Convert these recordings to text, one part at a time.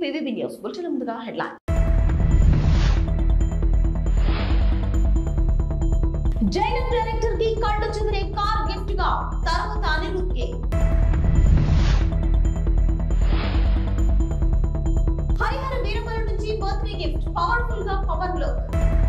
VVB news bulletin ముందుగా headline జైన్ director కి కళ్ళు చెదిరే కార్ గిఫ్ట్ గా తర్వాత అనిరుద్ కి హరిహర వీరమల నుంచి బర్త్డే గిఫ్ట్ పవర్ఫుల్ గా పవన్ లుక్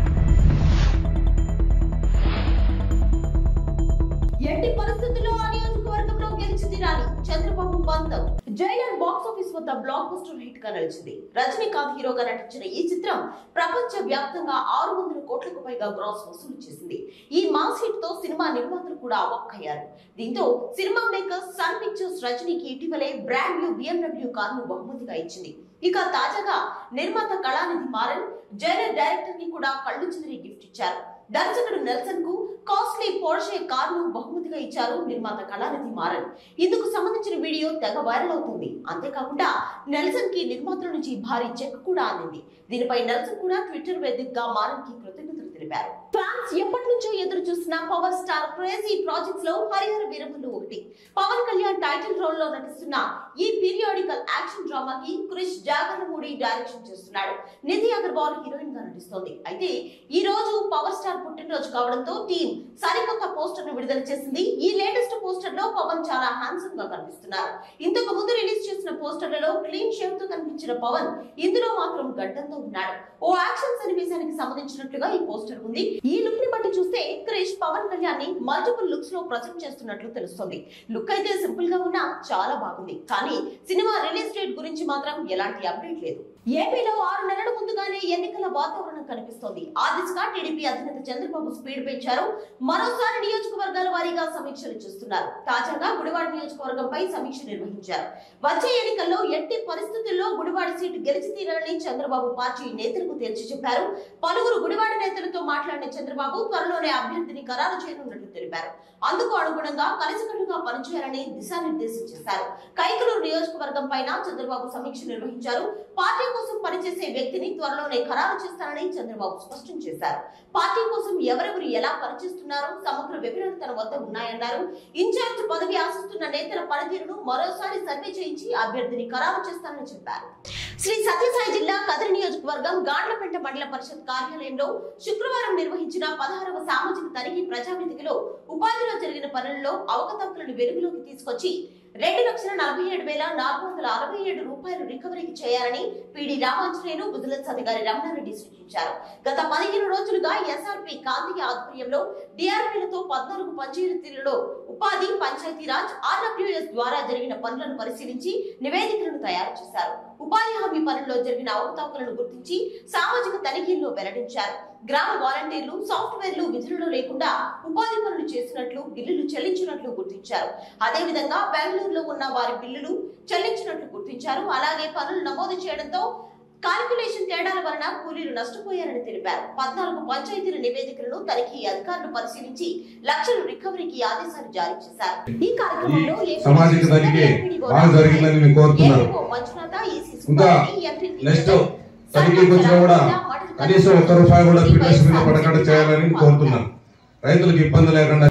ఎట్టి పరిస్థితుల్లో ఆ నియోజకవర్గంలో గెలిచి తీరాలి చంద్రబాబు పంతం జైలర్ బాక్స్ ఆఫీస్ వద్ద బ్లాక్ బస్టర్ హిట్ గా నిలిచింది రజనీకాంత్ హీరోగా నటించిన ఈ చిత్రం ప్రపంచ వ్యాప్తంగా ఆరు వందల కోట్లకు పైగా గ్రాస్ వసూలు చేసింది ఈ మాస్ హిట్ తో సినిమా నిర్మాతలు కూడా అవాక్కయ్యారు దీంతో సినిమా మేకర్స్ సన్ పిక్చర్స్ రజనీకి ఇటీవలే బ్రాండ్ న్యూ బిఎండబ్ల్యూ కారును బహుమతిగా ఇచ్చింది ఇక తాజాగా నిర్మాత కళానిధి మారన్ జైలర్ డైరెక్టర్ కి కూడా కళ్ళు చెదిరి గిఫ్ట్ ఇచ్చారు దర్శకుడు నెల్సన్ కు కాస్ట్లీ పోర్షే కారును బహుమతిగా ఇచ్చారు నిర్మాత కళానిధి మారన్ ఇందుకు సంబంధించిన వీడియో తెగ వైరల్ అవుతుంది అంతేకాకుండా నెల్సన్ కి నిర్మాతల నుంచి భారీ చెక్ కూడా అందింది దీనిపై నెల్సన్ కూడా ట్విట్టర్ వేదికగా మారన్ కి కృతజ్ఞతలు తెలిపారు ఫ్యాన్స్ ఎప్పటి నుంచో ఎదురు చూసిన పవర్ స్టార్ క్రేజీ ప్రాజెక్ట్స్ లో హరిహర వీరములు ఒకటి పవన్ కళ్యాణ్ టైటిల్ రోల్ లో నటిస్తున్న ఈ పీరియాడికల్ యాక్షన్ డ్రామాకి క్రిష్ జాగరమూడి డైరెక్షన్ చేస్తున్నాడు నిధి అగర్వాల్ హీరోయిన్ గా నటిస్తోంది అయితే ఈ రోజు పవర్ స్టార్ పుట్టినరోజు కావడంతో టీం సరికొత్త పోస్టర్ ను విడుదల చేసింది ఈ లేటెస్ట్ పోస్టర్ లో పవన్ చాలా హ్యాండ్సమ్ గా కనిపిస్తున్నారు ఇంతకు ముందు రిలీజ్ చేసిన పోస్టర్లలో క్లీన్ షేవ్ తో కనిపించిన పవన్ ఇందులో మాత్రం గడ్డంతో ఉన్నాడు ఓ యాక్షన్ సన్నివేశానికి సంబంధించినట్లుగా ఈ పోస్టర్ ఉంది ఈ లుక్ ని బట్టి చూస్తే క్రిష్ పవన్ కళ్యాణ్ ని మల్టిపుల్ లుక్స్ లో ప్రజెంట్ చేస్తున్నట్లు తెలుస్తుంది లుక్ అయితే సింపుల్ గా ఉన్నా చాలా బాగుంది కానీ సినిమా రిలీజ్ డేట్ గురించి మాత్రం ఎలాంటి అప్డేట్ లేదు ఏపీలో ఆరు నెలల ముందుగానే ఎన్నికల వాతావరణం కనిపిస్తోంది ఆ దిశగా టీడీపీ అధినేత చంద్రబాబు స్పీడ్ పెంచారు మరోసారి నియోజకవర్గాల వారీగా సమీక్షలు చేస్తున్నారు తాజాగా గుడివాడ నియోజకవర్గంపై సమీక్ష నిర్వహించారు వచ్చే ఎన్నికల్లో ఎట్టి పరిస్థితుల్లో గుడివాడ సీటు గెలిచి తీరాలని చంద్రబాబు పార్టీ నేతలకు తేల్చి చెప్పారు పలువురు గుడివాడ నేతలతో మాట్లాడిన చంద్రబాబు త్వరలోనే అభ్యర్థిని ఖరారు చేయనున్నట్లు తెలిపారు అందుకు అనుగుణంగా కలిసికట్టుగా పనిచేయాలని దిశానిర్దేశం చేశారు కైకలూరు నియోజకవర్గం పైన చంద్రబాబు సమీక్ష నిర్వహించారు పార్టీ కోసం పనిచేసే వ్యక్తిని త్వరలోనే ఖరారు చేస్తారని చంద్రబాబు స్పష్టం చేశారు పార్టీ కోసం ఎవరెవరు ఎలా పనిచేస్తున్నారో సమగ్ర వివరాలు తన వద్ద ఉన్నాయన్నారు ఇన్ఛార్జ్ పదవి ఆశిస్తున్న నేతల పనితీరును మరోసారి సర్వే చేయించి అభ్యర్థిని ఖరారు చేస్తానని చెప్పారు శ్రీ సత్యసాయి జిల్లా కదిరి నియోజకవర్గం గాండ్లపేట మండల పరిషత్ కార్యాలయంలో శుక్రవారం నిర్వహించిన పదహారవ సామాజిక తనిఖీ ప్రజావేదికలో ఉపాధిలో జరిగిన పనులలో అవకతవకలను వెలుగులోకి తీసుకొచ్చి రెండు లక్షల నలభై ఏడు వేల నాలుగు వందల అరవై ఏడు రూపాయలు రికవరీకి చేయాలని పిడి రామాంజనేయులు విజిలెన్స్ అధికారి రమణారెడ్డి సూచించారు గత పదిహేను రోజులుగా ఎస్ఆర్పి కాంతికి ఆధ్వర్యంలో డిఆర్పీలతో పద్నాలుగు పంచాయతీలలో ఉపాధి పంచాయతీరాజ్ ఆర్డబ్ల్యూఎస్ ద్వారా జరిగిన పనులను పరిశీలించి నివేదికలను తయారు చేశారు ఉపాధి హామీ పనుల్లో జరిగిన అవకతవకలను గుర్తించి సామాజిక తనిఖీల్లో వెల్లడించారు గ్రామ వాలంటీర్లు సాఫ్ట్వేర్లు విధులలో లేకుండా ఉపాధి పనులు చేసినట్లు బిల్లులు చెల్లించినట్లు గుర్తించారు అదేవిధంగా బెంగళూరులో ఉన్న వారి బిల్లులు చెల్లించినట్లు గుర్తించారు అలాగే పనులు నమోదు చేయడంతో కాల్కులేషన్ తేడాల వలన కూలీలు నష్టపోయారని తెలిపారు పద్నాలుగు పంచాయతీల నివేదికలను తనిఖీ అధికారులు పరిశీలించి లక్షలు రికవరీకి ఆదేశాలు జారీ చేశారు ఈ కార్యక్రమంలో ఈ ఏపీ సామాజిక తనిఖీ బాగా జరిగిందని మేము కోరుతున్నాను. ఏపీఓ మంజునాథ, ఈసీ ఇంకా సుబ్బారెడ్డి, ఎంపీ నెక్స్ట్ టీచర్, తనిఖీకి వచ్చినా కూడా కనీసం ఒక్క రూపాయి కూడా ఫిట్నెస్ మీద పడకుండా చేయాలని కోరుతున్నాను రైతులకు ఇబ్బంది లేకుండా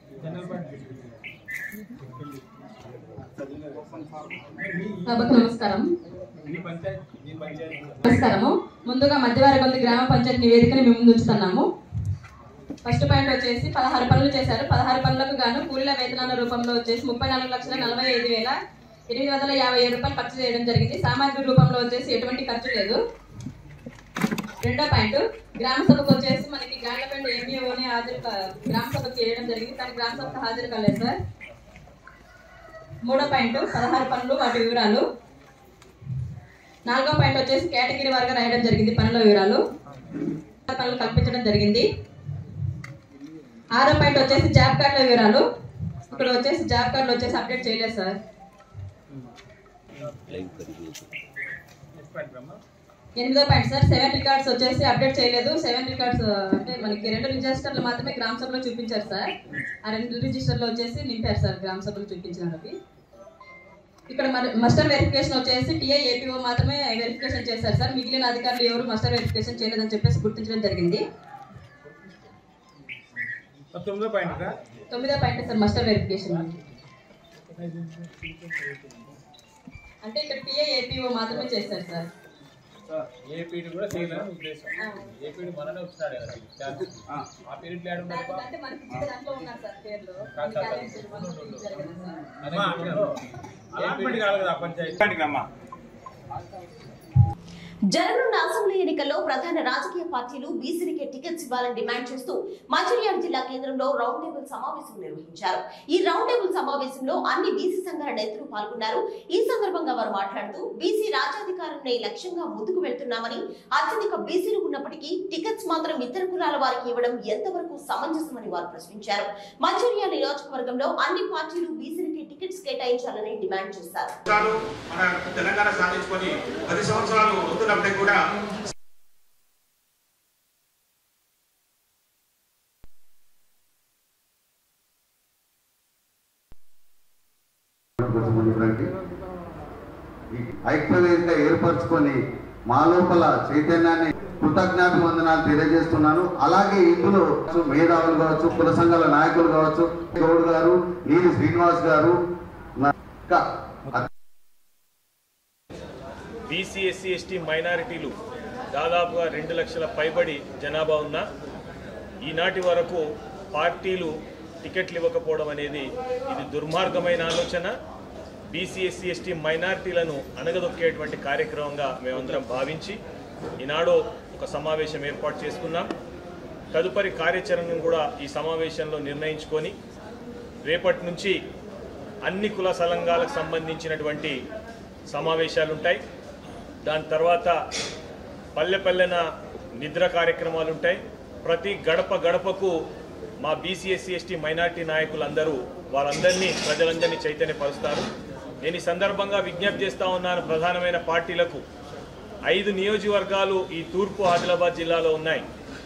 సభకు నమస్కారం నమస్కారము ముందుగా మధ్యవారగొంది గ్రామ పంచాయతీ నివేదికని మేము ముందు ఉంచుతున్నాము ఫస్ట్ పాయింట్ వచ్చేసి పదహారు పనులు చేశారు పదహారు పనులకు గాను కూలీల వేతనాల రూపంలో వచ్చేసి ముప్పై నాలుగు లక్షల నలభై ఐదు వేల ఎనిమిది వందల యాభై ఏడు రూపాయలు ఖర్చు చేయడం జరిగింది సామాగ్రి రూపంలో వచ్చేసి ఎటువంటి ఖర్చు లేదు రెండో పాయింట్ గ్రామ సభకు వచ్చేసి మనకి గాండ్లపేట ఎంఈఓని హాజరు కా- గ్రామ సభకు చేయడం జరిగింది కానీ గ్రామ సభకు హాజరు కాలేదు సార్ మూడో పాయింట్ పదహారు పనులు వాటి వివరాలు నాలుగో పాయింట్ వచ్చేసి కేటగిరీ వారిగా రాయడం జరిగింది పనుల వివరాలు పనులు కల్పించడం జరిగింది ఆరో పాయింట్ వచ్చేసి జాబ్ కార్డుల వివరాలు ఇక్కడ వచ్చేసి జాబ్ కార్డులు వచ్చేసి అప్డేట్ చేయలేదు సార్ ఎనిమిదో పాయింట్ సార్ సెవెన్ రికార్డ్స్ వచ్చేసి అప్డేట్ చేయలేదు సెవెన్ రికార్డ్స్ అంటే మనకి రెండు రిజిస్టర్లు మాత్రమే గ్రామ సభలో చూపించారు సార్ ఆ రెండు రిజిస్టర్లు వచ్చేసి నింపారు సార్ గ్రామ సభలో చూపించినవి ఇక్కడ మరి మస్టర్ వెరిఫికేషన్ వచ్చేసి టీఐ ఏపీఓ మాత్రమే వెరిఫికేషన్ చేశారు సార్ మిగిలిన అధికారులు ఎవరు మస్టర్ వెరిఫికేషన్ చేయలేదని చెప్పేసి గుర్తించడం జరిగింది తొమ్మిదో పాయింట్ రా తొమ్మిదో పాయింట్ సార్ మస్టర్ వెరిఫికేషన్ అంటే ఇక్కడ టీఏ ఏపీఓ మాత్రమే చేశారు సార్ ఏపీడి కూడా చేయాలని ఉద్దేశం ఏపీడి మననే వచ్చినాడు కదా ఛాన్స్. ఆ పీరియడ్ లేడు మరి పాపం. అంటే మనకి ఇచ్చే దాంట్లో ఉన్నారు సార్ పేర్లు కాదు, కాదు. టాలెంట్ మనకి ఇచ్చారు కదా సార్ అమ్మా, ఇప్పుడు అలాట్మెంట్ కాదు కదా పంచాయతీ అమ్మా జరగనున్న అసెంబ్లీ ఎన్నికల్లో ప్రధాన రాజకీయ పార్టీలు బీసీలకే టికెట్స్ ఇవ్వాలని డిమాండ్ చేస్తూ మంచిర్యాల జిల్లా కేంద్రంలో రౌండ్ టేబుల్ సమావేశం నిర్వహించారు ఈ రౌండ్ టేబుల్ సమావేశంలో అన్ని బీసీ సంఘాల నేతలు పాల్గొన్నారు ఈ సందర్భంగా వారు మాట్లాడుతూ బీసీ రాజ్యాధికారాన్ని లక్ష్యంగా ముందుకు వెళ్తున్నామని అత్యధిక బీసీలు ఉన్నప్పటికీ టికెట్స్ మాత్రం ఇతర కులాల వారికి ఇవ్వడం ఎంతవరకు సమంజసమని వారు ప్రశ్నించారు మంచిర్యాల నియోజకవర్గంలో అన్ని పార్టీలు బీసీలకి టికెట్స్ కేటాయించాలని డిమాండ్ చేశారు సంవత్సరాలు మన తెలంగాణ సాధించుకొని పది సంవత్సరాలు అవుతున్నప్పటికీ కూడా రండి. ఈ ఐక్యవేదిక ఏర్పరచుకొని మా లోపల చైతన్యాన్ని కృతజ్ఞాభివందనాలు తెలియజేస్తున్నాను అలాగే ఇందులో మేధావులు కావచ్చు కుల సంఘాల నాయకులు కావచ్చు గౌడ్ గారు నీలి శ్రీనివాస్ గారు నా- ఇంకా బీసీ ఎస్సీ ఎస్టీ మైనారిటీలు దాదాపుగా రెండు లక్షల పైబడి జనాభా ఉన్న ఈనాటి వరకు పార్టీలు టికెట్లు ఇవ్వకపోవడం అనేది ఇది దుర్మార్గమైన ఆలోచన బీసీ ఎస్సీ ఎస్టీ మైనారిటీలను అణగదొక్కేటువంటి కార్యక్రమంగా మేమందరం భావించి ఈనాడు ఒక సమావేశం ఏర్పాటు చేసుకున్నాం తదుపరి కార్యాచరణను కూడా ఈ సమావేశంలో నిర్ణయించుకొని రేపటి నుంచి అన్ని కుల సంఘాలకు సంబంధించినటువంటి సమావేశాలు ఉంటాయి దాని తర్వాత పల్లె పల్లెన నిద్ర కార్యక్రమాలు ఉంటాయి ప్రతి గడప గడపకు మా బీసీ ఎస్సీ ఎస్టీ మైనార్టీ నాయకులందరూ వారందరినీ ప్రజలందరినీ చైతన్యపరుస్తారు నేను ఈ సందర్భంగా విజ్ఞప్తి చేస్తా ఉన్నాను ప్రధానమైన పార్టీలకు ఐదు నియోజకవర్గాలు ఈ తూర్పు ఆదిలాబాద్ జిల్లాలో ఉన్నాయి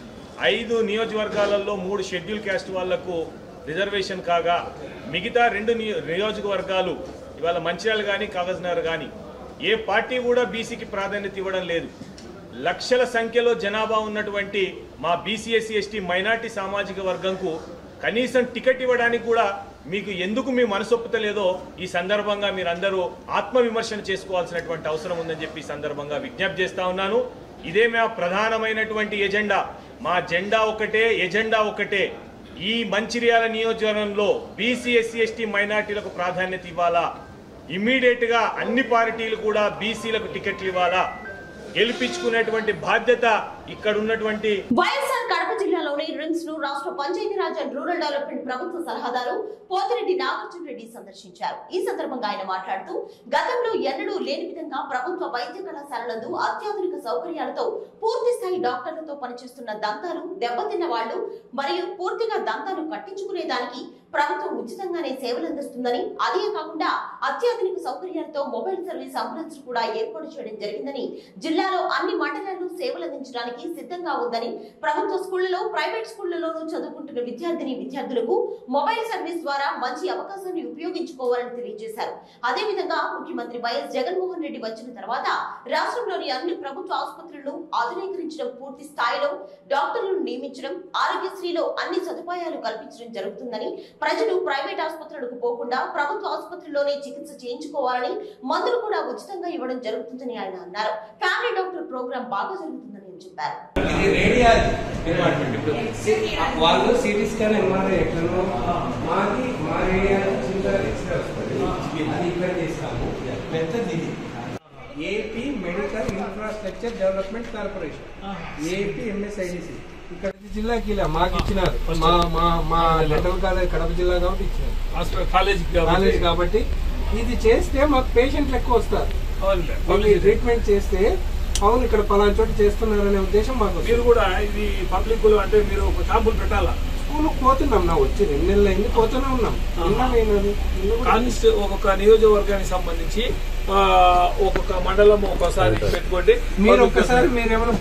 ఐదు నియోజకవర్గాలలో మూడు షెడ్యూల్ క్యాస్ట్ వాళ్లకు రిజర్వేషన్ కాగా మిగతా రెండు నియో- నియోజకవర్గాలు ఇవాళ మంచిర్యాల కానీ కాగజ్నగర్ కానీ ఏ పార్టీ కూడా బీసీకి ప్రాధాన్యత ఇవ్వడం లేదు లక్షల సంఖ్యలో జనాభా ఉన్నటువంటి మా బీసీఎస్సీ ఎస్టీ మైనార్టీ సామాజిక వర్గంకు కనీసం టికెట్ ఇవ్వడానికి కూడా మీకు ఎందుకు మీ మనసొప్పుతలేదో ఈ సందర్భంగా మీరందరూ ఆత్మవిమర్శన చేసుకోవాల్సినటువంటి అవసరం ఉందని చెప్పి ఈ సందర్భంగా విజ్ఞప్తి చేస్తా ఉన్నాను ఇదే మా ప్రధానమైనటువంటి ఎజెండా మా జెండా ఒకటే ఎజెండా ఒకటే ఈ మంచిర్యాల నియోజకవర్గంలో బీసీ ఎస్సీ ఎస్టీ మైనార్టీలకు ప్రాధాన్యత ఇవ్వాలా ఇమ్మీడియట్ గా అన్ని పార్టీలు కూడా బీసీలకు టికెట్లు ఇవ్వాలా గెలిపించుకునేటువంటి బాధ్యత ఇక్కడ ఉన్నటువంటి వైఎస్ఆర్ కడప జిల్లాలోని రిమ్స్ ను రాష్ట్ర పంచాయతీరాజ్ అండ్ రూరల్ డెవలప్మెంట్ ప్రభుత్వ సలహాదారు పోతిరెడ్డి నాగార్జున రెడ్డి సందర్శించారు ఈ సందర్భంగా ఆయన మాట్లాడుతూ గతంలో ఎన్నడూ లేని విధంగా ప్రభుత్వ వైద్య కళాశాల నందు అత్యాధునిక సౌకర్యాలతో పూర్తి స్థాయి డాక్టర్లతో పనిచేస్తున్న దంతాలు దెబ్బతిన్న వాళ్ళు మరియు పూర్తిగా దంతాలు కట్టించుకునేదానికి ప్రభుత్వం ఉచితంగానే సేవలు అందిస్తుందని అదే కాకుండా అత్యాధునిక సౌకర్యాలతో మొబైల్ సర్వీస్ అంబులెన్స్ కూడా ఏర్పాటు చేయడం జరిగిందని జిల్లాలో అన్ని మండలాల్లో సేవలు అందించడానికి సిద్ధంగా ఉందని ప్రభుత్వ స్కూళ్లలో ప్రైవేట్ స్కూళ్లలోనూ చదువుకుంటున్న విద్యార్థిని విద్యార్థులకు మొబైల్ సర్వీస్ ద్వారా మంచి అవకాశాన్ని ఉపయోగించుకోవాలని తెలియజేశారు అదేవిధంగా ముఖ్యమంత్రి వైఎస్ జగన్మోహన్ రెడ్డి వచ్చిన తర్వాత రాష్ట్రంలోని అన్ని ప్రభుత్వ ఆసుపత్రులను ఆధునీకరించడం పూర్తి స్థాయిలో డాక్టర్లను నియమించడం ఆరోగ్యశ్రీలో అన్ని సదుపాయాలు కల్పించడం జరుగుతుందని ప్రజలు ప్రైవేట్ ఆసుపత్రులకు పోకుండా ప్రభుత్వ ఆసుపత్రిలోనే చికిత్స చేయించుకోవాలని మందులు కూడా ఉచితంగా ఇవ్వడం జరుగుతుందని ఆయన అన్నారు ఫ్యామిలీ డాక్టర్ ప్రోగ్రాం బాగా జరుగుతుందని ఆయన చెప్పారు ఇది రేడియాలజీ డిపార్ట్మెంట్ ఇప్పుడు సి- వాళ్ళు సిటీ స్కాన్ ఎంఆర్ఐ ఎట్లనో మాది మా రేడియాలజీ చిన్న ఎక్స్రే వస్తుంది అది ఇక్కడ చేస్తాము పెద్దది ఇది AP medical infrastructure development corporation AP MSIDC ఇక్కడ ఈ జిల్లాకి ఇలా మాకు ఇచ్చినారు మా మా మా లెటర్ కాలేజ్ కడప జిల్లా కాబట్టి ఇచ్చినారు కాలేజ్ కాలేజ్ కాబట్టి ఇది చేస్తే మాకు పేషెంట్లు ఎక్కువ వస్తారు వాళ్ళు ట్రీట్మెంట్ చేస్తే అవును ఇక్కడ పలానా చోట చేస్తున్నారనే ఉద్దేశం మాకు వస్తుంది. మీరు కూడా ఇది పబ్లిక్ అంటే మీరు ఒక క్యాంపులు పెట్టాలా స్కూల్ పోతున్నాం నా వచ్చి రెండు నెలలు అయింది పోతూనే ఉన్నాం నిన్నమైనది నిన్న కూడా కాన్స్టి ఒక్కొక్క నియోజకవర్గానికి సంబంధించి ఆ, ఒక్కొక్క మండలం ఒక్కొక్కసారి పెట్టుకోండి మీరు ఒక్కసారి మీరు ఏమైనా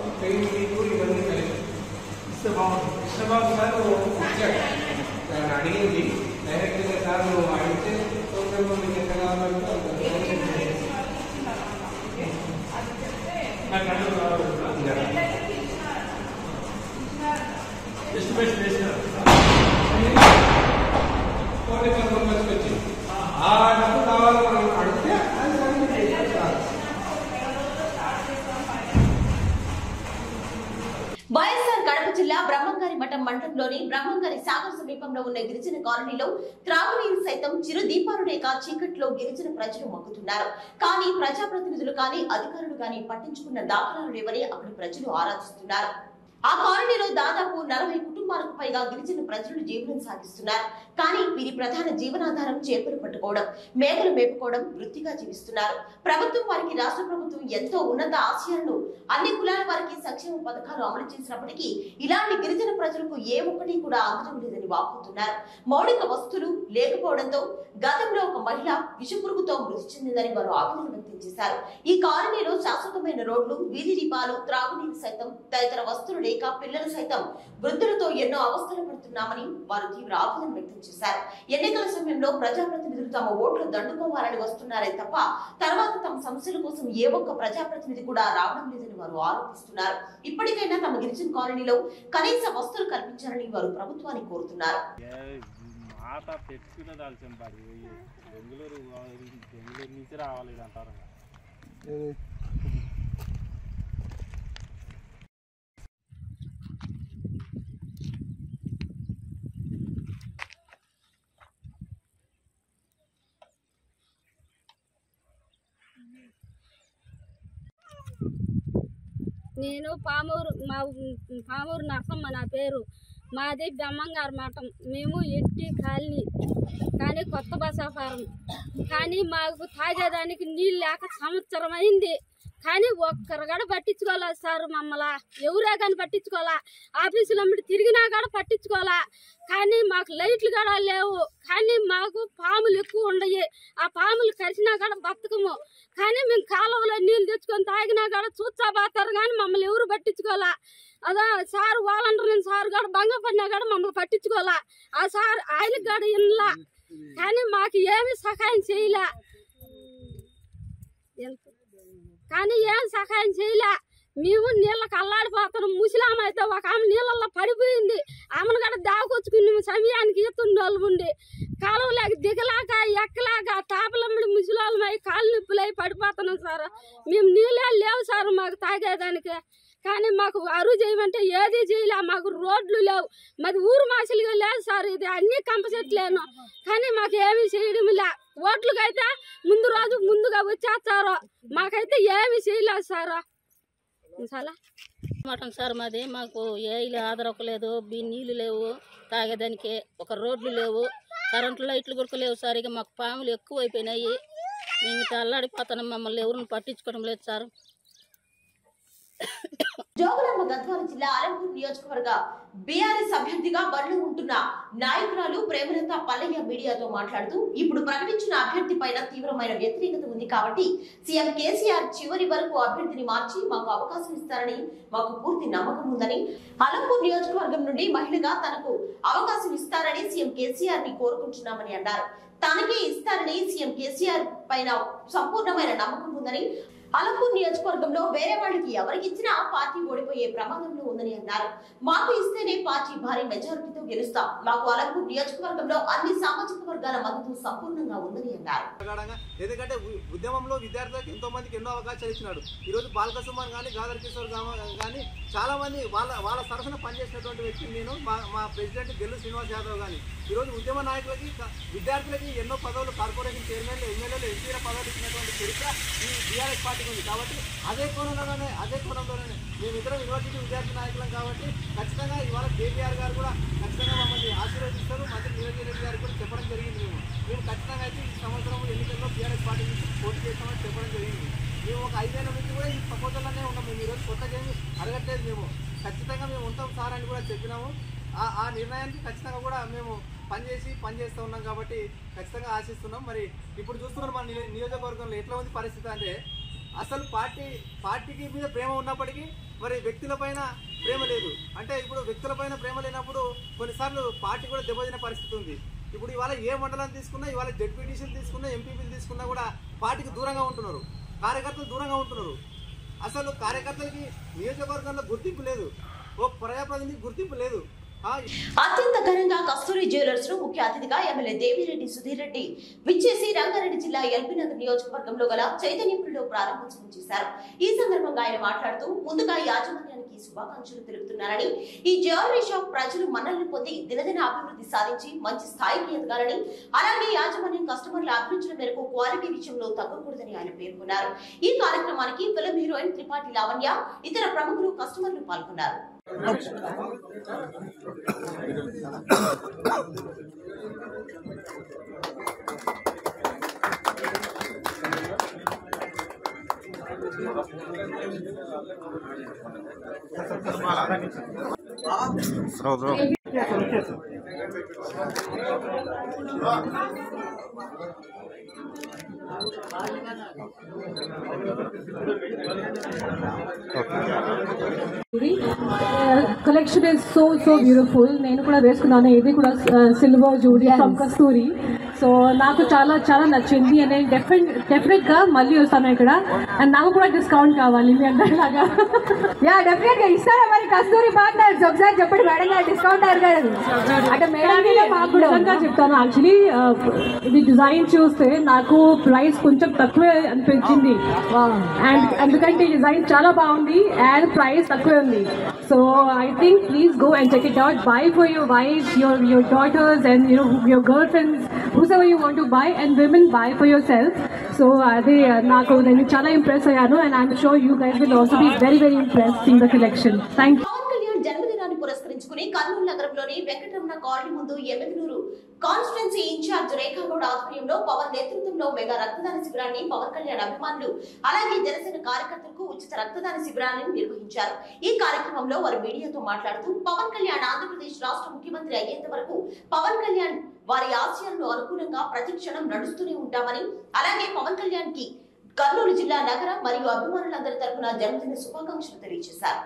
ఇవన్నీ కలిపి. కృష్ణబాబు కృష్ణబాబు సార్ వచ్చాడు ఆయన అడిగింది డైరెక్ట్ గా సార్ నువ్వు అడిగితే ప్రోగ్రామ్ మీకు ఎంత కావాలంటే అంత డొనేషన్ చేసేసి. నాకు అన్నం కావాలి. ఎస్టిమేషన్ వేసినారు కోటి పదకొండు వచ్చింది ఆ డబ్బు కావాలని మనం అడిగితే అది సబ్మిట్ చేసేస్తారు. మండలంలోని బ్రహ్మంగారి సాగర్ సమీపంలో ఉన్న గిరిజన కాలనీలో త్రాగునీరు సైతం చిరు దీపాలు లేక చీకట్లో గిరిజన ప్రజలు మొక్కుతున్నారు కానీ ప్రజాప్రతినిధులు కానీ అధికారులు కానీ పట్టించుకున్న దాఖలాలు లేవని అక్కడి ప్రజలు ఆరాధిస్తున్నారు ఆ కాలనీలో దాదాపు నలభై కుటుంబాలకు పైగా గిరిజన ప్రజలు జీవనం సాగిస్తున్నారు కానీ వీరి ప్రధాన జీవనాధారం చేపలు పట్టుకోవడం మేకలు మేపుకోవడం వృత్తిగా జీవిస్తున్నారు ప్రభుత్వం వారికి రాష్ట్ర ప్రభుత్వం ఎంతో ఉన్నత ఆశయాలను అన్ని కులాల వారికి సంక్షేమ పథకాలు అమలు చేసినప్పటికీ ఇలాంటి గిరిజన ప్రజలకు ఏ ఒక్కటి కూడా అందడం లేదని వాపోతున్నారు మౌలిక వస్తువులు లేకపోవడంతో గతంలో ఒక మహిళ విషపురుగుతో మృతి చెందిందని వారు ఆవేదన వ్యక్తం చేశారు ఈ కాలనీలో శాశ్వతమైన రోడ్లు వీధి దీపాలు త్రాగునీరు సైతం తదితర వస్తువులు లేక పిల్లలు సైతం వృద్ధులతో ఎన్నో అవస్థలు పడుతున్నామని వారు తీవ్ర ఆవేదన వ్యక్తం చేశారు ఎన్నికల సమయంలో ప్రజాప్రతినిధులు తమ ఓట్లు దండుకోవాలని వస్తున్నారే తప్ప తర్వాత తమ సమస్యల కోసం ఏ ఒక్క ప్రజాప్రతినిధి కూడా రావడం లేదని వారు ఆరోపిస్తున్నారు ఇప్పటికైనా తమ గిరిజన కాలనీలో కనీస వస్తువులు కల్పించాలని వారు ప్రభుత్వాన్ని కోరుతున్నారు మాట పెట్టుకునే దాల్చిన పడి బెంగళూరు బెంగళూరు నుంచి రావాలి ఇది అంటారు నేను పామూరు మా ఊ- పామూరు నరసమ్మ నా పేరు మాది బ్రహ్మంగారు మఠం మేము ఎట్టి కాలనీ కానీ కొత్త బసాఫారం కానీ మాకు తాగేదానికి నీళ్ళు లేక సంవత్సరం అయింది కానీ ఒక్కరు కూడా పట్టించుకోలే సార్ మమ్మల్ని ఎవరే కానీ పట్టించుకోవాలా ఆఫీసులో అమ్మడి తిరిగినా కూడా పట్టించుకోవాలా కానీ మాకు లైట్లు కూడా లేవు కానీ మాకు పాములు ఎక్కువ ఉండయి ఆ పాములు కరిచినా కూడా బతకము కానీ మేము కాలువలో నీళ్ళు తెచ్చుకొని తాగినా కూడా చూచా పోతారు కానీ మమ్మల్ని ఎవరు పట్టించుకోవాలా అదా సార్ వాలంటీర్ సార్ కూడా భంగపడినా కూడా మమ్మల్ని పట్టించుకోవాలా ఆ సార్ ఆయనకు కూడా ఇన్లా కానీ మాకు ఏమి సహాయం చేయలే ఎంత కానీ ఏం సహాయం చేయలే మేము నీళ్ళకి అల్లాడిపోతున్నాం ముసలామ అయితే ఒక ఆమె నీళ్ళల్లో పడిపోయింది ఆమెను కూడా దాకొచ్చుకుని సమయానికి ఎత్తుండే వాళ్ళు ఉండి కాలువలేక దిగలాక ఎక్కలాక తాపలమ్మడి ముసలాళ్ళమై కాళ్ళు నొప్పులై పడిపోతున్నాం సార్ మేము నీళ్ళే లేవు సార్ మాకు తాగేదానికి కానీ మాకు అరువు చేయమంటే ఏది చేయలే మాకు రోడ్లు లేవు మాది ఊరు మాసలుగా లేదు సార్ ఇది అన్ని కంప చెట్లేను కానీ మాకు ఏమీ చేయడం లే ఓట్లకైతే ముందు రోజు ముందుగా వచ్చేస్తారు మాకైతే ఏమీ చేయలేదు సార్ చాలా మటం సార్ మాది మాకు ఏ ఇల్లు ఆదరకలేదు బీ నీళ్లు లేవు తాగేదానికి ఒక రోడ్లు లేవు కరెంటు లైట్లు కూడా లేవు సార్ ఇక మాకు పాములు ఎక్కువ అయిపోయినాయి మేము ఇట్లా అల్లాడిపోతున్నాం మమ్మల్ని ఎవరిని పట్టించుకోవడం లేదు సార్ జోగులాంబ గద్వాల జిల్లా అలంపూర్ నియోజకవర్గ బీఆర్ఎస్ అభ్యర్థిగా బరిలో ఉంటున్న నాయకురాలు ప్రేమలత పల్లయ్య మీడియాతో మాట్లాడుతూ ఇప్పుడు ప్రకటించిన అభ్యర్థి పైన తీవ్రమైన వ్యతిరేకత ఉంది కాబట్టి సీఎం కేసీఆర్ చివరి వరకు అభ్యర్థిని మార్చి మాకు అవకాశం ఇస్తారని మాకు పూర్తి నమ్మకం ఉందని అలంపూర్ నియోజకవర్గం నుండి మహిళగా తనకు అవకాశం ఇస్తారని సీఎం కేసీఆర్ ని కోరుకుంటున్నామని అన్నారు తనకే ఇస్తారని సీఎం కేసీఆర్ పైన సంపూర్ణమైన నమ్మకం ఉందని అలంపూర్ నియోజకవర్గంలో వేరే వాళ్ళకి ఎవరికి ఇచ్చినా పార్టీ ఓడిపోయే ప్రమాదంలో ఉందని అన్నారు మాకు ఇస్తేనే పార్టీ భారీ మెజారిటీతో గెలుస్తాం మాకు అలంపూర్ నియోజకవర్గంలో అన్ని సామాజిక వర్గాల మద్దతు సంపూర్ణంగా ఉందని అన్నారు ప్రగాఢంగా ఎందుకంటే ఉ- ఉద్యమంలో విద్యార్థులకు ఎంతో మందికి ఎన్నో అవకాశాలు ఇచ్చినాడు ఈ రోజు బాలక సుమన్ కానీ గాదర్ కిషోర్ గా- కానీ చాలా మంది వాళ్ళ వాళ్ళ సరసన పనిచేసినటువంటి వ్యక్తి నేను మా మా ప్రెసిడెంట్ గెల్లు శ్రీనివాస్ యాదవ్ కానీ ఈ రోజు ఉద్యమ నాయకులకి క- విద్యార్థులకి ఎన్నో పదవులు కార్పొరేషన్ చైర్మన్లు ఎమ్మెల్యేలు ఎంపీల పదవులు ఇచ్చినటువంటి చరిత్ర ఈ బీఆర్ఎస్ పార్టీకి ఉంది కాబట్టి అదే కోణంలోనే అదే కోణంలోనే మేమిద్దరం యూనివర్సిటీ విద్యార్థి నాయకులం కాబట్టి ఖచ్చితంగా ఇవాళ కేటీఆర్ గారు కూడా ఖచ్చితంగా మమ్మల్ని ఆశీర్వదిస్తారు మంత్రి నియోజక రెడ్డి గారు కూడా చెప్పడం జరిగింది మేము మేము ఖచ్చితంగా అయితే ఈ సంవత్సరం ఎన్నికల్లో బీఆర్ఎస్ పార్టీ నుంచి పోటీ చేస్తామని చెప్పడం జరిగింది మేము ఒక ఐదేళ్ల నుంచి కూడా ఈ ప్రపోజల్లోనే ఉన్నాం మేము ఈరోజు కొత్తగా ఏమి అడగట్లేదు మేము ఖచ్చితంగా మేము ఉంటాం సార్ అని కూడా చెప్పినాము ఆ- ఆ నిర్ణయానికి ఖచ్చితంగా కూడా మేము పనిచేసి పని చేస్తూ ఉన్నాం కాబట్టి ఖచ్చితంగా ఆశిస్తున్నాం మరి ఇప్పుడు చూస్తున్నాం మన నియో- నియోజకవర్గంలో ఎట్లా ఉంది పరిస్థితి అంటే అసలు పార్టీ పార్టీకి మీద ప్రేమ ఉన్నప్పటికీ మరి వ్యక్తుల పైన ప్రేమ లేదు అంటే ఇప్పుడు వ్యక్తుల పైన ప్రేమ లేనప్పుడు కొన్నిసార్లు పార్టీ కూడా దెబ్బతిన పరిస్థితి ఉంది ఇప్పుడు ఇవాళ ఏ మండలం తీసుకున్నా ఇవాళ జడ్పీటీసీలు తీసుకున్నా ఎంపీపీలు తీసుకున్నా కూడా పార్టీకి దూరంగా ఉంటున్నారు కార్యకర్తలు దూరంగా ఉంటున్నారు అసలు కార్యకర్తలకి నియోజకవర్గంలో గుర్తింపు లేదు ఓ ప్రజాప్రతినిధికి గుర్తింపు లేదు ఆ, అత్యంత ఘనంగా కస్తూరి జ్యువెలర్స్ ను ముఖ్య అతిథిగా ఎమ్మెల్యే దేవిరెడ్డి సుధీర్ రెడ్డి విచ్చేసి రంగారెడ్డి జిల్లా ఎల్బీ నగర్ నియోజకవర్గంలో గల చైతన్యపురిలో ప్రారంభోత్సవం చేశారు ఈ సందర్భంగా ఆయన మాట్లాడుతూ ముందుగా యాజమాన్యానికి శుభాకాంక్షలు తెలుపుతున్నారని ఈ జ్యువెలరీ షాప్ ప్రజలు మన్నలను పొంది దినదిన అభివృద్ధి సాధించి మంచి స్థాయికి ఎదగాలని అలాగే యాజమాన్యం కస్టమర్ల అభిరుచుల మేరకు క్వాలిటీ విషయంలో తగ్గకూడదని ఆయన పేర్కొన్నారు ఈ కార్యక్రమానికి ఫిల్మ్ హీరోయిన్ త్రిపాఠి లావణ్య ఇతర ప్రముఖులు కస్టమర్లు పాల్గొన్నారు collection is so so beautiful నేను కూడా వేసుకున్నాను ఇది కూడా సిల్వర్ జూడీ ఫ్రమ్ కస్తూరి సో నాకు చాలా చాలా నచ్చింది అండ్ నేను డెఫినెట్ డెఫినెట్గా మళ్ళీ వస్తాను ఇక్కడ అండ్ నాకు కూడా డిస్కౌంట్ కావాలి మీ అందరిలాగా యా డెఫినెట్ గా ఇస్తారా మరి కస్తూరి పార్ట్నర్స్ ఒకసారి చెప్పండి మేడం గారు డిస్కౌంట్ అడగదు అంటే మేడం మీద మాకు కూడా నిజంగా చెప్తాను యాక్చువల్లీ ఇది డిజైన్ చూస్తే నాకు ప్రైస్ కొంచెం తక్కువే అనిపించింది అండ్ ఎందుకంటే డిజైన్ చాలా బాగుంది అండ్ ప్రైస్ తక్కువే ఉంది so I think please go and check it out buy for your wife your your daughters and you your girl friends whosever you want to buy and women buy for yourself so అది నాకు నేను చాలా impress అయ్యాను and I'm sure you guys will also be very very impress in the collection thank Pavan Kalyan జన్మదినాన్ని పురస్కరించుకుని కర్నూలు నగరంలోని Venkataramana colony ముందు ఎమ్మెల్యూరు constituency incharge రేఖాగౌడ్ ఆధ్వర్యంలో పవన్ నేతృత్వంలో మెగా రక్తదాన శిబిరాన్ని పవన్ కళ్యాణ్ అభిమానులు అలాగే జనసేన కార్యకర్తలకు ఉచిత రక్తదాన శిబిరాన్ని నిర్వహించారు ఈ కార్యక్రమంలో వారు మీడియాతో మాట్లాడుతూ పవన్ కళ్యాణ్ ఆంధ్రప్రదేశ్ రాష్ట్ర ముఖ్యమంత్రి అయ్యేంత వరకు పవన్ కళ్యాణ్ వారి ఆశయాలకు అనుకూలంగా ప్రతి క్షణం నడుస్తూనే ఉంటామని అలాగే పవన్ కళ్యాణ్ కి కర్నూలు జిల్లా నగర మరియు అభిమానులందరి తరపున జన్మదిన శుభాకాంక్షలు తెలియజేశారు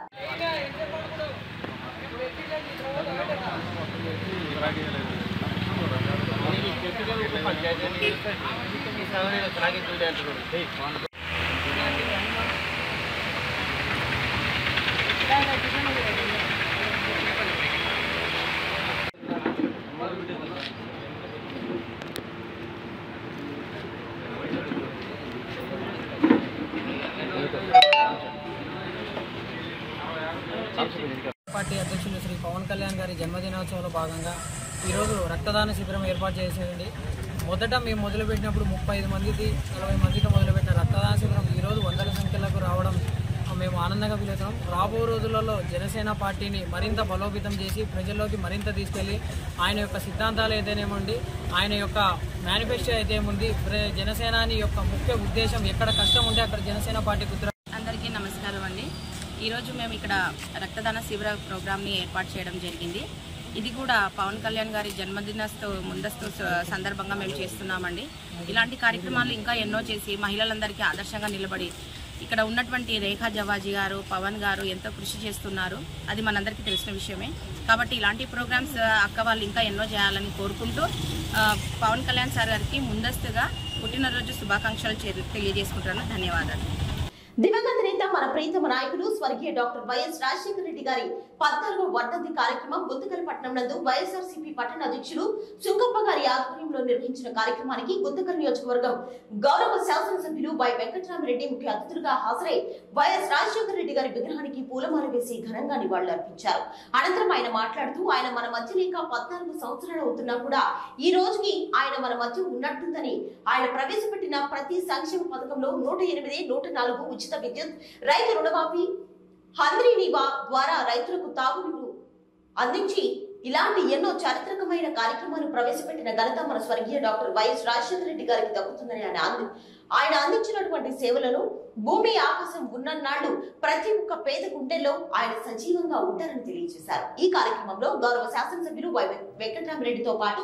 పార్టీ అధ్యక్షులు శ్రీ పవన్ కళ్యాణ్ గారి జన్మదినోత్సవంలో భాగంగా ఈరోజు రక్తదాన శిబిరం ఏర్పాటు చేసేయండి మొదట మేము మొదలుపెట్టినప్పుడు ముప్పై ఐదు మందికి నలభై మందికి మొదలుపెట్టిన రక్తదాన శిబిరం ఈరోజు వందల సంఖ్యలకు రావడం మేము ఆనందంగా ఫీల్ రాబో రోజులలో జనసేన పార్టీని మరింత బలోపేతం చేసి ప్రజల్లోకి మరింత తీసుకెళ్లి ఆయన యొక్క సిద్ధాంతాలు అయితేనేమండి ఆయన యొక్క మేనిఫెస్టో అయితే ఏముంది ప్ర- జనసేనాని యొక్క ముఖ్య ఉద్దేశం ఎక్కడ కష్టం ఉంటే అక్కడ జనసేన పార్టీ కుదిర అందరికీ నమస్కారం అండి ఈరోజు మేము ఇక్కడ రక్తదాన శిబిర ప్రోగ్రామ్ని ఏర్పాటు చేయడం జరిగింది ఇది కూడా పవన్ కళ్యాణ్ గారి జన్మదినస్తు ముందస్తు స- సందర్భంగా మేము చేస్తున్నామండి ఇలాంటి కార్యక్రమాలు ఇంకా ఎన్నో చేసి మహిళలందరికీ ఆదర్శంగా నిలబడి ఇక్కడ ఉన్నటువంటి రేఖా జవాజీ గారు పవన్ గారు ఎంతో కృషి చేస్తున్నారు అది మనందరికీ తెలిసిన విషయమే కాబట్టి ఇలాంటి ప్రోగ్రామ్స్ అక్క వాళ్ళు ఇంకా ఎన్నో చేయాలని కోరుకుంటూ ఆ, పవన్ కళ్యాణ్ సార్ గారికి ముందస్తుగా పుట్టినరోజు శుభాకాంక్షలు చే- తెలియజేసుకుంటున్నాను ధన్యవాదాలు దివంగత నేత మన ప్రీతమ నాయకులు స్వర్గీయ డాక్టర్ వైఎస్ రాజశేఖర రెడ్డి గారి పద్నాలుగో వర్ధంతి కార్యక్రమం గుంతకల్ పట్టణం నందు వైఎస్ఆర్సీపీ పట్టణ అధ్యక్షులు సుంకప్ప గారి ఆధ్వర్యంలో నిర్వహించిన కార్యక్రమానికి గుంతకల్ నియోజకవర్గం గౌరవ శాసనసభ్యులు వై వెంకటరామరెడ్డి ముఖ్య అతిథులుగా హాజరై వైఎస్ రాజశేఖర రెడ్డి గారి విగ్రహానికి పూలమాల వేసి ఘనంగా నివాళులర్పించారు అనంతరం ఆయన మాట్లాడుతూ ఆయన మన మధ్య లేక పద్నాలుగు సంవత్సరాలు అవుతున్నా కూడా ఈ రోజుకి ఆయన మన మధ్య ఉన్నట్టుందని ఆయన ప్రవేశపెట్టిన ప్రతి సంక్షేమ పథకంలో నూట ఎనిమిది నూట నాలుగు ఉచిత విద్యుత్ రైతు రుణమాఫీ హంద్రీ నివా ద్వారా రైతులకు తాగునీరు అందించి ఇలాంటి ఎన్నో చారిత్రకమైన కార్యక్రమాలు ప్రవేశపెట్టిన ఘనత మన స్వర్గీయ డాక్టర్ వైఎస్ రాజశేఖర రెడ్డి గారికి దక్కుతుందని ఆయన అంది ఆయన అందించినటువంటి సేవలను భూమి ఆకాశం ఉన్నన్నాళ్ళు ప్రతి ఒక్క పేద గుండెల్లో ఆయన సజీవంగా ఉంటారని తెలియజేశారు ఈ కార్యక్రమంలో గౌరవ శాసనసభ్యులు వై వెంకటరామరెడ్డితో పాటు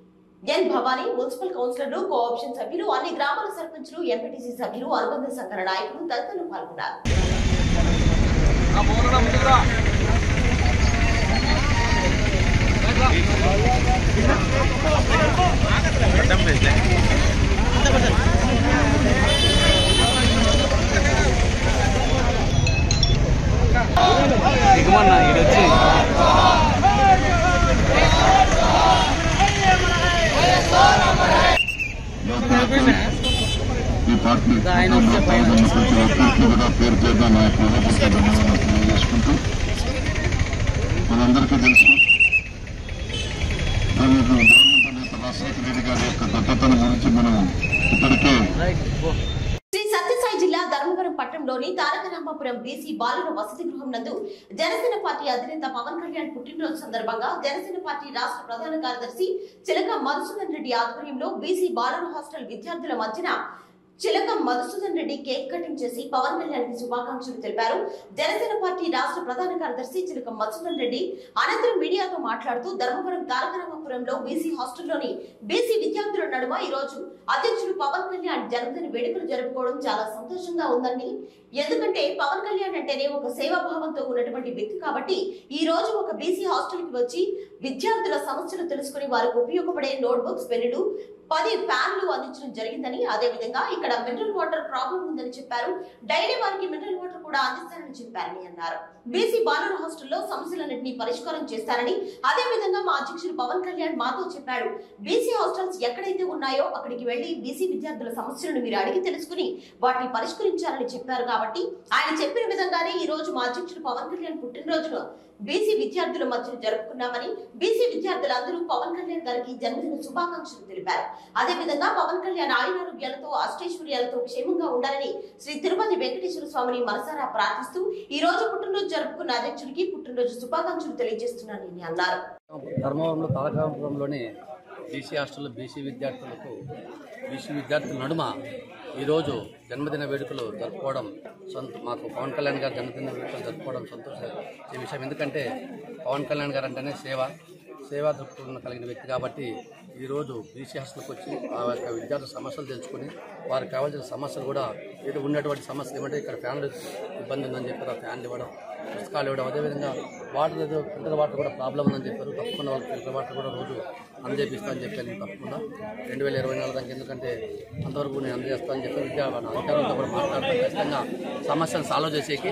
ఎన్ భవానీ మున్సిపల్ కౌన్సిలర్లు కోఆప్షన్ సభ్యులు అన్ని గ్రామాల సర్పంచులు ఎంపీటీసీ సభ్యులు అనుబంధ సంఘాల నాయకులు తదితరులు పాల్గొన్నారు దిగుమన్నా ఇది వచ్చి పార్టీ కూడా పేరు పేరున నా యొక్క హృదయపూర్వక ధన్యవాదాలు తెలియజేసుకుంటూ మనందరికీ తెలుసు మరి గవర్నమెంట్ నేత రాజశేఖర రెడ్డి గారి యొక్క దత్తతను గురించి మనం ఇప్పటికే శ్రీ సత్యసాయి జిల్లా ధర్మవరం పట్టణంలోని తారక రామాపురం బీసీ బాలుర వసతి గృహం నందు జనసేన పార్టీ అధినేత పవన్ కళ్యాణ్ పుట్టినరోజు సందర్భంగా జనసేన పార్టీ రాష్ట్ర ప్రధాన కార్యదర్శి చిలక మధుసూదన్ రెడ్డి ఆధ్వర్యంలో బీసీ బాలుర హాస్టల్ విద్యార్థుల మధ్యన చిలక మధుసూదన్ రెడ్డి కేక్ కటింగ్ చేసి పవన్ కళ్యాణ్ కి శుభాకాంక్షలు తెలిపారు జనసేన పార్టీ రాష్ట్ర ప్రధాన కార్యదర్శి చిలక మధుసూదన్ రెడ్డి అనంతరం మీడియాతో మాట్లాడుతూ ధర్మవరం తారక రామాపురంలో బీసీ హాస్టల్లోని బీసీ విద్యార్థుల నడుమ ఈ రోజు అధ్యక్షుడు పవన్ కళ్యాణ్ జన్మదిన వేడుకలు జరుపుకోవడం చాలా సంతోషంగా ఉందని ఎందుకంటే పవన్ కళ్యాణ్ అంటేనే ఒక సేవాభావంతో ఉన్నటువంటి వ్యక్తి కాబట్టి ఈ రోజు ఒక బీసీ హాస్టల్ కి వచ్చి విద్యార్థుల సమస్యలు తెలుసుకుని వారికి ఉపయోగపడే నోట్బుక్స్ పెన్నులు పది ఫ్యాన్లు అందించడం జరిగిందని అదే విధంగా ఇక్కడ మినరల్ వాటర్ ప్రాబ్లం ఉందని చెప్పారు డైలీ వారికి మినరల్ వాటర్ కూడా అందిస్తారని చెప్పారని అన్నారు బీసీ బాలుర హాస్టల్లో సమస్యలన్నింటినీ పరిష్కారం చేస్తారని అదే విధంగా మా అధ్యక్షుడు పవన్ కళ్యాణ్ మాతో చెప్పాడు బీసీ హాస్టల్స్ ఎక్కడైతే ఉన్నాయో అక్కడికి వెళ్లి బీసీ విద్యార్థుల సమస్యలను మీరు అడిగి తెలుసుకుని వాటిని పరిష్కరించాలని చెప్పారు కాబట్టి ఆయన చెప్పిన విధంగానే ఈ రోజు మా అధ్యక్షుడు పవన్ కళ్యాణ్ పుట్టినరోజును బీసీ విద్యార్థుల మధ్య జరుపుకున్నామని బీసీ విద్యార్థులందరూ పవన్ కళ్యాణ్ గారికి జన్మదిన శుభాకాంక్షలు తెలిపారు అదే విధంగా పవన్ కళ్యాణ్ ఆయురారోగ్యాలతో అష్టైశ్వర్యాలతో క్షేమంగా ఉండాలని శ్రీ తిరుపతి వెంకటేశ్వర స్వామిని మనసారా ప్రార్థిస్తూ ఈ రోజు పుట్టినరోజు జరుపుకున్న అధ్యక్షుడికి పుట్టినరోజు శుభాకాంక్షలు తెలియజేస్తున్నానని అన్నారు ధర్మవరంలో తారకాపురంలోని బీసీ హాస్టల్లో బీసీ విద్యార్థులకు బీసీ విద్యార్థుల నడుమ ఈరోజు జన్మదిన వేడుకలు జరుపుకోవడం సొంత మాకు పవన్ కళ్యాణ్ గారి జన్మదిన వేడుకలు జరుపుకోవడం సంతోషం ఈ విషయం ఎందుకంటే పవన్ కళ్యాణ్ గారు అంటేనే సేవ సేవా దృక్పథం కలిగిన వ్యక్తి కాబట్టి ఈరోజు బీసీ హాస్టల్కి వచ్చి ఆ యొక్క విద్యార్థుల సమస్యలు తెలుసుకుని వారికి కావాల్సిన సమస్యలు కూడా ఏదో ఉన్నటువంటి సమస్యలు ఏమంటే ఇక్కడ ఫ్యాన్లు ఇబ్బంది ఉందని చెప్పారు ఆ ఫ్యాన్లు ఇవ్వడం పుస్తకాలు ఇవ్వడం అదేవిధంగా వాటర్ ఏదో ఫిల్టర్ వాటర్ కూడా ప్రాబ్లం ఉందని చెప్పారు తప్పకుండా వాళ్ళకి ఫిల్టర్ వాటర్ కూడా రోజు అందజేపిస్తామని చెప్పాను తప్పకుండా రెండు వేల ఇరవై నాలుగు దాకా ఎందుకంటే అంతవరకు నేను అందజేస్తానని చెప్పి విద్యా అధికారులతో కూడా మాట్లాడతాను ఖచ్చితంగా సమస్యను సాల్వ్ చేసేకి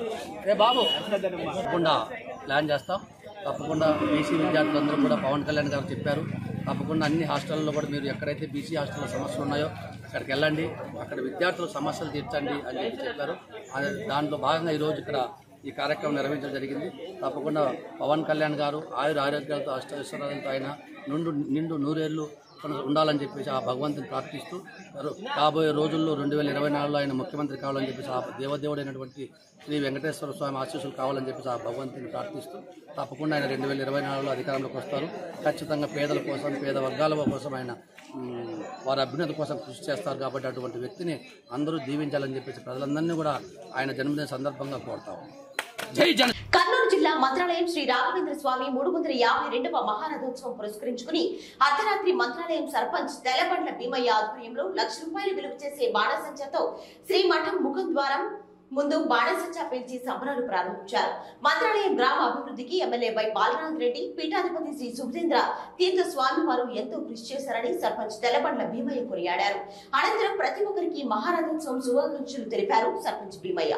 ఏ బాబు తప్పకుండా ప్లాన్ చేస్తాం తప్పకుండా బీసీ విద్యార్థులందరూ కూడా పవన్ కళ్యాణ్ గారు చెప్పారు తప్పకుండా అన్ని హాస్టల్లో కూడా మీరు ఎక్కడైతే బీసీ హాస్టల్లో సమస్యలు ఉన్నాయో అక్కడికి వెళ్ళండి అక్కడ విద్యార్థుల సమస్యలు తీర్చండి అని చెప్పి చెప్పారు అది దాంట్లో భాగంగా ఈరోజు ఇక్కడ ఈ కార్యక్రమం నిర్వహించడం జరిగింది తప్పకుండా పవన్ కళ్యాణ్ గారు ఆయుర ఆరోగ్యాలతో అష్టైశ్వర్యాలతో ఆయన నుండు నిండు నూరేళ్లు కొన- ఉండాలని చెప్పేసి ఆ భగవంతుని ప్రార్థిస్తూ ర- రాబోయే రోజుల్లో రెండు వేల ఇరవై నాలుగులో ఆయన ముఖ్యమంత్రి కావాలని చెప్పేసి ఆ దేవదేవుడైనటువంటి శ్రీ వెంకటేశ్వర స్వామి ఆశీస్సులు కావాలని చెప్పేసి ఆ భగవంతుని ప్రార్థిస్తూ తప్పకుండా ఆయన రెండు వేల ఇరవై నాలుగులో అధికారంలోకి వస్తారు ఖచ్చితంగా పేదల కోసం పేద వర్గాల కోసం ఆయన మ్, వారి అభ్యున్నతి కోసం కృషి చేస్తారు కాబట్టి అటువంటి వ్యక్తిని అందరూ దీవించాలని చెప్పేసి ప్రజలందరినీ కూడా ఆయన జన్మదిన సందర్భంగా కోరుతాం జై జన కర్నూలు జిల్లా మంత్రాలయం శ్రీ రాఘవేంద్ర స్వామి మూడు వందల యాభై రెండవ మహారథోత్సవం పురస్కరించుకుని అర్ధరాత్రి మంత్రాలయం సర్పంచ్ తెల్లబండ్ల భీమయ్య ఆధ్వర్యంలో లక్ష రూపాయలు విలువ చేసే బాణసంచతో శ్రీ మఠం ముఖం ద్వారం ముందు బాణసంచా పేల్చి సంబరాలు ప్రారంభించారు మంత్రాలయం గ్రామ అభివృద్ధికి ఎమ్మెల్యే వై బాలరాజ్ రెడ్డి పీఠాధిపతి శ్రీ సుభేంద్ర తీర్థ స్వామి వారు ఎంతో కృషి చేశారని సర్పంచ్ తెల్లబండ్ల భీమయ్య కొనియాడారు అనంతరం ప్రతి ఒక్కరికి మహారథోత్సవం శుభాకాంక్షలు తెలిపారు సర్పంచ్ భీమయ్య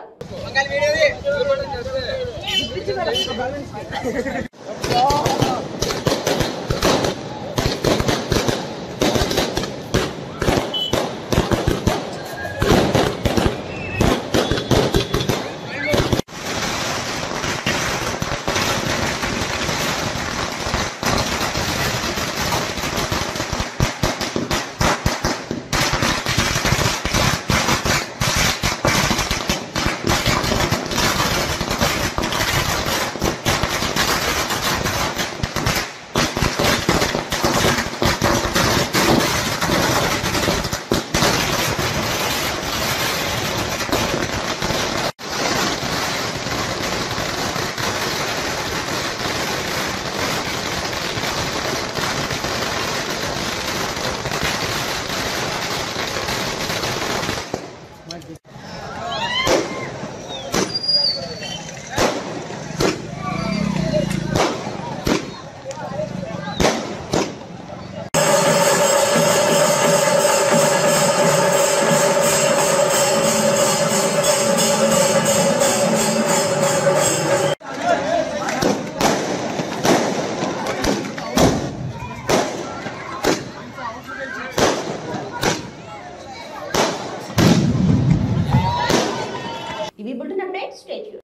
ఇవి బుల్టన్ అప్డేట్ స్టేట్